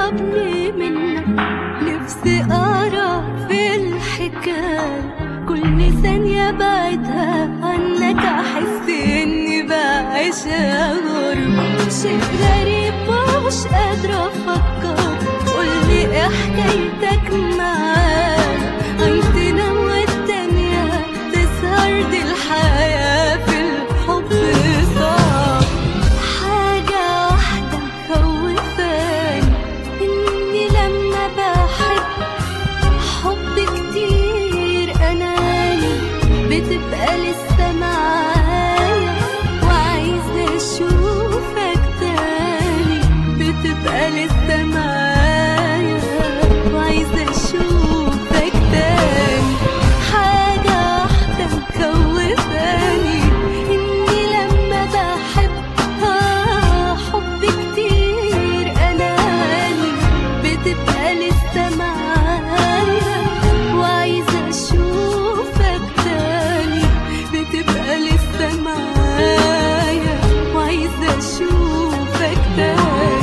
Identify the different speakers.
Speaker 1: قربني منك نفسي أقرا في الحكاية كل ثانية بعدها عنك أحس إني بعيشها غربة شيء غريب ومش قادرة أفكر قولي إيه حكايتك معايا عايزتنا والتانية تسهر دي الحياة في الحب صعب حاجة واحدة مخوفاني إني لما بحب حب كتير أناني بتبقى لسه معايا وعايزة أشوفك تاني بتبقى لسه معايا وعايزة أشوفك تاني حاجة واحدة مخوفاني إني لما بحب آه حب كتير أناني بتبقى لسه معايا وعايزة أشوفك تاني بتبقى لسه معايا وعايزة أشوفك تاني